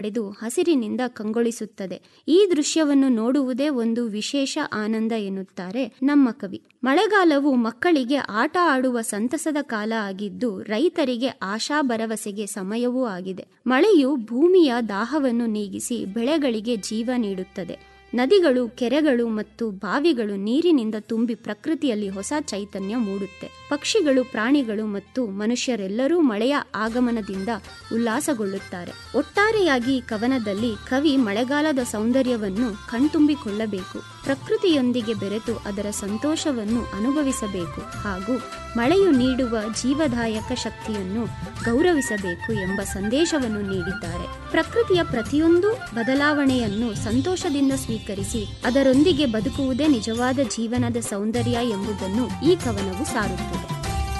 ಪಡೆದು ಹಸಿರಿನಿಂದ ಕಂಗೊಳಿಸುತ್ತದೆ ಈ ದೃಶ್ಯವನ್ನು ನೋಡುವುದೇ ಒಂದು ವಿಶೇಷ ಆನಂದ ಎನ್ನುತ್ತಾರೆ ನಮ್ಮ ಕವಿ ಮಳೆಗಾಲವು ಮಕ್ಕಳಿಗೆ ಆಟ ಆಡುವ ಸಂತಸದ ಕಾಲ ಆಗಿದ್ದು ರೈತರಿಗೆ ಆಶಾ ಭರವಸೆಗೆ ಸಮಯವೂ ಆಗಿದೆ ಮಳೆಯು ಭೂಮಿಯ ದಾಹವನ್ನು ನೀಗಿಸಿ ಬೆಳೆಗಳಿಗೆ ಜೀವ ನೀಡುತ್ತದೆ ನದಿಗಳು ಕೆರೆಗಳು ಮತ್ತು ಬಾವಿಗಳು ನೀರಿನಿಂದ ತುಂಬಿ ಪ್ರಕೃತಿಯಲ್ಲಿ ಹೊಸ ಚೈತನ್ಯ ಮೂಡುತ್ತೆ ಪಕ್ಷಿಗಳು ಪ್ರಾಣಿಗಳು ಮತ್ತು ಮನುಷ್ಯರೆಲ್ಲರೂ ಮಳೆಯ ಆಗಮನದಿಂದ ಉಲ್ಲಾಸಗೊಳ್ಳುತ್ತಾರೆ ಒಟ್ಟಾರೆಯಾಗಿ ಈ ಕವನದಲ್ಲಿ ಕವಿ ಮಳೆಗಾಲದ ಸೌಂದರ್ಯವನ್ನು ಕಣ್ತುಂಬಿಕೊಳ್ಳಬೇಕು ಪ್ರಕೃತಿಯೊಂದಿಗೆ ಬೆರೆತು ಅದರ ಸಂತೋಷವನ್ನು ಅನುಭವಿಸಬೇಕು ಹಾಗೂ ಮಳೆಯು ನೀಡುವ ಜೀವದಾಯಕ ಶಕ್ತಿಯನ್ನು ಗೌರವಿಸಬೇಕು ಎಂಬ ಸಂದೇಶವನ್ನು ನೀಡಿದ್ದಾರೆ ಪ್ರಕೃತಿಯ ಪ್ರತಿಯೊಂದು ಬದಲಾವಣೆಯನ್ನು ಸಂತೋಷದಿಂದ ಸ್ವೀಕರಿಸಿ ಅದರೊಂದಿಗೆ ಬದುಕುವುದೇ ನಿಜವಾದ ಜೀವನದ ಸೌಂದರ್ಯ ಎಂಬುದನ್ನು ಈ ಕವನವು ಸಾರುತ್ತದೆ